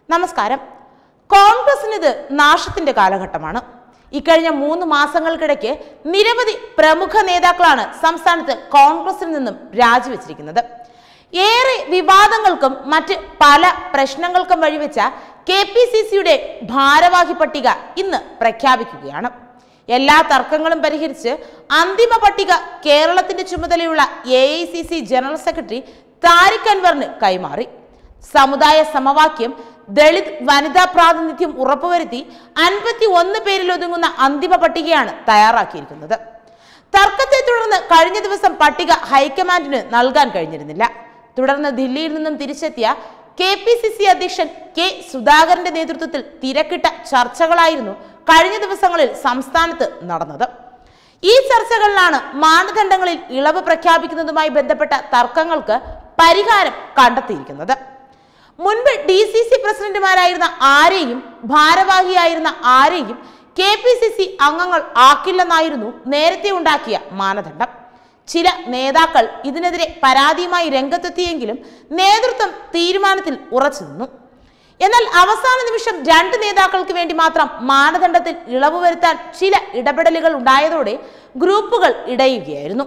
നമസ്കാരം കോൺഗ്രസിന് ഇത് നാശത്തിന്റെ കാലഘട്ടമാണ് ഇക്കഴിഞ്ഞ മൂന്ന് മാസങ്ങൾക്കിടയ്ക്ക് നിരവധി പ്രമുഖ നേതാക്കളാണ് സംസ്ഥാനത്ത് കോൺഗ്രസിൽ നിന്നും രാജിവെച്ചിരിക്കുന്നത് ഏറെ വിവാദങ്ങൾക്കും മറ്റ് പല പ്രശ്നങ്ങൾക്കും വഴിവെച്ച കെ പി സി സിയുടെ ഭാരവാഹി പട്ടിക ഇന്ന് പ്രഖ്യാപിക്കുകയാണ് എല്ലാ തർക്കങ്ങളും പരിഹരിച്ച് അന്തിമ പട്ടിക കേരളത്തിന്റെ ചുമതലയുള്ള A I C C general secretary Tariq അൻവറിന് കൈമാറി സമുദായ സമവാക്യം ദളിത് വനിതാ പ്രാതിനിധ്യം ഉറപ്പുവരുത്തി അൻപത്തി ഒന്ന് പേരിൽ ഒതുങ്ങുന്ന അന്തിമ പട്ടികയാണ് തയ്യാറാക്കിയിരിക്കുന്നത് തർക്കത്തെ തുടർന്ന് കഴിഞ്ഞ ദിവസം പട്ടിക ഹൈക്കമാൻഡിന് നൽകാൻ കഴിഞ്ഞിരുന്നില്ല തുടർന്ന് ദില്ലിയിൽ നിന്നും തിരിച്ചെത്തിയ കെ പി സി സി അധ്യക്ഷൻ കെ സുധാകരന്റെ നേതൃത്വത്തിൽ തിരക്കിട്ട ചർച്ചകളായിരുന്നു കഴിഞ്ഞ ദിവസങ്ങളിൽ സംസ്ഥാനത്ത് നടന്നത് ഈ ചർച്ചകളിലാണ് മാനദണ്ഡങ്ങളിൽ ഇളവ് പ്രഖ്യാപിക്കുന്നതുമായി ബന്ധപ്പെട്ട തർക്കങ്ങൾക്ക് പരിഹാരം കണ്ടെത്തിയിരിക്കുന്നത് മുൻപ് ഡി സി സി പ്രസിഡന്റുമാരായിരുന്ന ആരെയും ഭാരവാഹിയായിരുന്ന ആരെയും കെ പി സി സി അംഗങ്ങൾ ആക്കില്ലെന്നായിരുന്നു നേരത്തെ ഉണ്ടാക്കിയ മാനദണ്ഡം ചില നേതാക്കൾ ഇതിനെതിരെ പരാതിയുമായി രംഗത്തെത്തിയെങ്കിലും നേതൃത്വം തീരുമാനത്തിൽ ഉറച്ചു നിന്നു എന്നാൽ അവസാന നിമിഷം രണ്ട് നേതാക്കൾക്ക് വേണ്ടി മാത്രം മാനദണ്ഡത്തിൽ ഇളവ് വരുത്താൻ ചില ഇടപെടലുകൾ ഉണ്ടായതോടെ ഗ്രൂപ്പുകൾ ഇടയുകയായിരുന്നു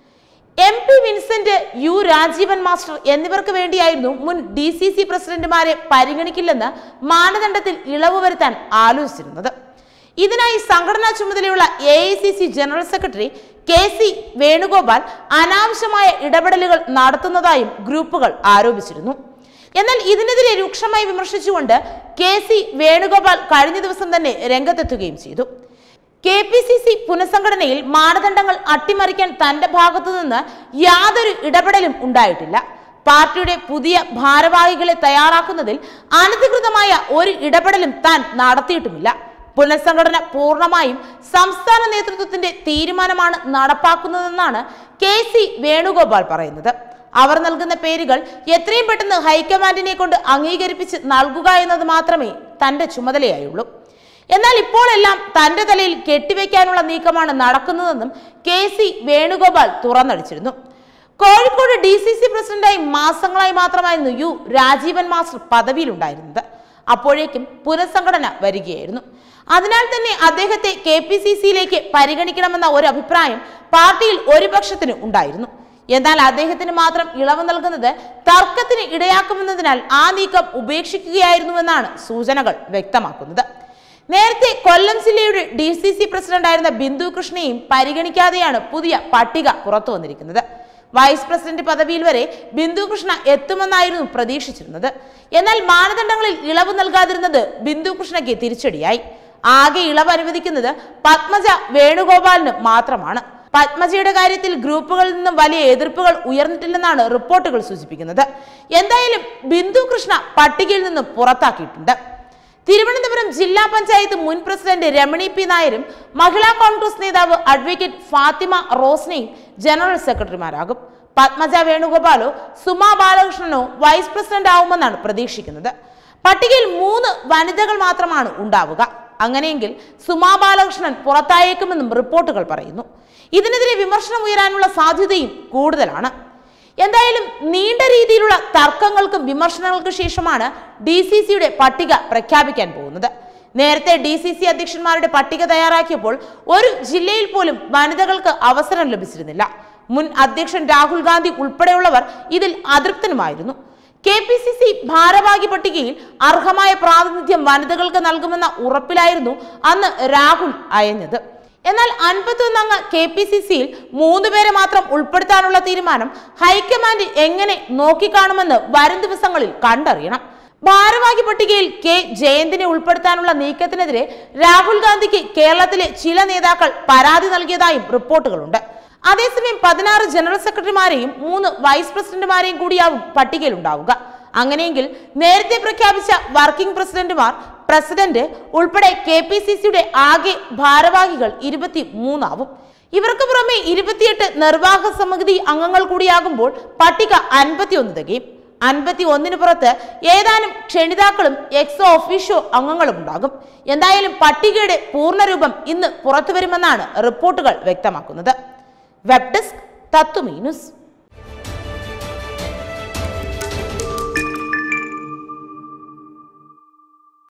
M P Vincent U Rajeevan master എന്നിവർക്ക് വേണ്ടിയായിരുന്നു മുൻ ഡി സി സി പ്രസിഡന്റുമാരെ പരിഗണിക്കില്ലെന്ന് മാനദണ്ഡത്തിൽ ഇളവ് വരുത്താൻ ആലോചിച്ചിരുന്നത് ഇതിനായി സംഘടനാ ചുമതലയുള്ള A I C C general secretary K C Venugopal അനാവശ്യമായ ഇടപെടലുകൾ നടത്തുന്നതായും ഗ്രൂപ്പുകൾ ആരോപിച്ചിരുന്നു എന്നാൽ ഇതിനെതിരെ രൂക്ഷമായി വിമർശിച്ചുകൊണ്ട് കെ സി വേണുഗോപാൽ കഴിഞ്ഞ ദിവസം തന്നെ രംഗത്തെത്തുകയും ചെയ്തു കെ പി സി സി പുനഃസംഘടനയിൽ മാനദണ്ഡങ്ങൾ അട്ടിമറിക്കാൻ തന്റെ ഭാഗത്തു നിന്ന് യാതൊരു ഇടപെടലും ഉണ്ടായിട്ടില്ല പാർട്ടിയുടെ പുതിയ ഭാരവാഹികളെ തയ്യാറാക്കുന്നതിൽ അനധികൃതമായ ഒരു ഇടപെടലും താൻ നടത്തിയിട്ടുമില്ല പുനഃസംഘടന പൂർണ്ണമായും സംസ്ഥാന നേതൃത്വത്തിന്റെ തീരുമാനമാണ് നടപ്പാക്കുന്നതെന്നാണ് കെ സി വേണുഗോപാൽ പറയുന്നത് അവർ നൽകുന്ന പേരുകൾ എത്രയും പെട്ടെന്ന് ഹൈക്കമാൻഡിനെ കൊണ്ട് അംഗീകരിപ്പിച്ച് നൽകുക എന്നത് മാത്രമേ തന്റെ ചുമതലയായുള്ളൂ എന്നാൽ ഇപ്പോൾ എല്ലാം തന്റെ തലയിൽ കെട്ടിവെക്കാനുള്ള നീക്കമാണ് നടക്കുന്നതെന്നും കെ സി വേണുഗോപാൽ തുറന്നടിച്ചിരുന്നു കോഴിക്കോട് ഡി സി സി പ്രസിഡന്റായി മാസങ്ങളായി മാത്രമായിരുന്നു യു രാജീവൻ മാസ്റ്റർ പദവിയിലുണ്ടായിരുന്നത് അപ്പോഴേക്കും പുനഃസംഘടന വരികയായിരുന്നു അതിനാൽ തന്നെ അദ്ദേഹത്തെ കെ പി സി സിയിലേക്ക് പരിഗണിക്കണമെന്ന ഒരു അഭിപ്രായം പാർട്ടിയിൽ ഒരു പക്ഷത്തിന് ഉണ്ടായിരുന്നു എന്നാൽ അദ്ദേഹത്തിന് മാത്രം ഇളവ് നൽകുന്നത് തർക്കത്തിന് ഇടയാക്കുമെന്നതിനാൽ ആ നീക്കം ഉപേക്ഷിക്കുകയായിരുന്നുവെന്നാണ് സൂചനകൾ വ്യക്തമാക്കുന്നത് നേരത്തെ കൊല്ലം ജില്ലയുടെ ഡി സി സി പ്രസിഡന്റായിരുന്ന ബിന്ദു കൃഷ്ണയെയും പരിഗണിക്കാതെയാണ് പുതിയ പട്ടിക പുറത്തു വന്നിരിക്കുന്നത് വൈസ് പ്രസിഡന്റ് പദവിയിൽ വരെ ബിന്ദു കൃഷ്ണ എത്തുമെന്നായിരുന്നു പ്രതീക്ഷിച്ചിരുന്നത് എന്നാൽ മാനദണ്ഡങ്ങളിൽ ഇളവ് നൽകാതിരുന്നത് ബിന്ദു കൃഷ്ണയ്ക്ക് തിരിച്ചടിയായി ആകെ ഇളവ് അനുവദിക്കുന്നത് പത്മജ വേണുഗോപാലിന് മാത്രമാണ് പത്മജയുടെ കാര്യത്തിൽ ഗ്രൂപ്പുകളിൽ നിന്നും വലിയ എതിർപ്പുകൾ ഉയർന്നിട്ടില്ലെന്നാണ് റിപ്പോർട്ടുകൾ സൂചിപ്പിക്കുന്നത് എന്തായാലും ബിന്ദു കൃഷ്ണ പട്ടികയിൽ നിന്നും പുറത്താക്കിയിട്ടുണ്ട് തിരുവനന്തപുരം ജില്ലാ പഞ്ചായത്ത് മുൻ പ്രസിഡന്റ് രമണി പി നായരും മഹിളാ കോൺഗ്രസ് നേതാവ് അഡ്വക്കേറ്റ് ഫാത്തിമ റോസ്നയും ജനറൽ സെക്രട്ടറിമാരാകും പത്മജ വേണുഗോപാലോ സുമാ ബാലകൃഷ്ണനോ വൈസ് പ്രസിഡന്റ് ആവുമെന്നാണ് പ്രതീക്ഷിക്കുന്നത് പട്ടികയിൽ മൂന്ന് വനിതകൾ മാത്രമാണ് ഉണ്ടാവുക അങ്ങനെയെങ്കിൽ സുമാ ബാലകൃഷ്ണൻ പുറത്തായേക്കുമെന്നും റിപ്പോർട്ടുകൾ പറയുന്നു ഇതിനെതിരെ വിമർശനം ഉയരാനുള്ള സാധ്യതയും കൂടുതലാണ് എന്തായാലും നീണ്ട രീതിയിലുള്ള തർക്കങ്ങൾക്കും വിമർശനങ്ങൾക്കും ശേഷമാണ് ഡി സി സിയുടെ പട്ടിക പ്രഖ്യാപിക്കാൻ പോകുന്നത് നേരത്തെ ഡി സി സി അധ്യക്ഷന്മാരുടെ പട്ടിക തയ്യാറാക്കിയപ്പോൾ ഒരു ജില്ലയിൽ പോലും വനിതകൾക്ക് അവസരം ലഭിച്ചിരുന്നില്ല മുൻ അധ്യക്ഷൻ രാഹുൽ ഗാന്ധി ഉൾപ്പെടെയുള്ളവർ ഇതിൽ അതൃപ്തനുമായിരുന്നു കെ പി സി സി ഭാരവാഹി പട്ടികയിൽ അർഹമായ പ്രാതിനിധ്യം വനിതകൾക്ക് നൽകുമെന്ന ഉറപ്പിലായിരുന്നു അന്ന് രാഹുൽ അയഞ്ഞത് എന്നാൽ അൻപത്തൊന്നംഗ കെ പി സി സിയിൽ മൂന്ന് പേരെ മാത്രം ഉൾപ്പെടുത്താനുള്ള തീരുമാനം ഹൈക്കമാൻഡ് എങ്ങനെ നോക്കിക്കാണുമെന്ന് വരും ദിവസങ്ങളിൽ കണ്ടറിയണം ഭാരവാഹി പട്ടികയിൽ കെ ജയന്തിനെ ഉൾപ്പെടുത്താനുള്ള നീക്കത്തിനെതിരെ രാഹുൽ ഗാന്ധിക്ക് കേരളത്തിലെ ചില നേതാക്കൾ പരാതി നൽകിയതായും റിപ്പോർട്ടുകളുണ്ട് അതേസമയം പതിനാറ് ജനറൽ സെക്രട്ടറിമാരെയും മൂന്ന് വൈസ് പ്രസിഡന്റുമാരെയും കൂടിയാവും പട്ടികയിൽ ഉണ്ടാവുക അങ്ങനെയെങ്കിൽ നേരത്തെ പ്രഖ്യാപിച്ച വർക്കിംഗ് പ്രസിഡന്റുമാർ പ്രസിഡന്റ് ഉൾപ്പെടെ കെ പി സി സിയുടെ ആകെ ഭാരവാഹികൾ ഇരുപത്തി മൂന്നാവും ഇവർക്ക് പുറമെ ഇരുപത്തിയെട്ട് നിർവാഹക സമിതി അംഗങ്ങൾ കൂടിയാകുമ്പോൾ പട്ടിക അൻപത്തിയൊന്ന് തികയും അൻപത്തി ഒന്നിന് പുറത്ത് ഏതാനും ക്ഷണിതാക്കളും എക്സോ ഒഫീഷ്യോ അംഗങ്ങളും ഉണ്ടാകും എന്തായാലും പട്ടികയുടെ പൂർണ്ണരൂപം ഇന്ന് പുറത്തുവരുമെന്നാണ് റിപ്പോർട്ടുകൾ വ്യക്തമാക്കുന്നത് വെബ് ഡെസ്ക് തത്വമീ ന്യൂസ്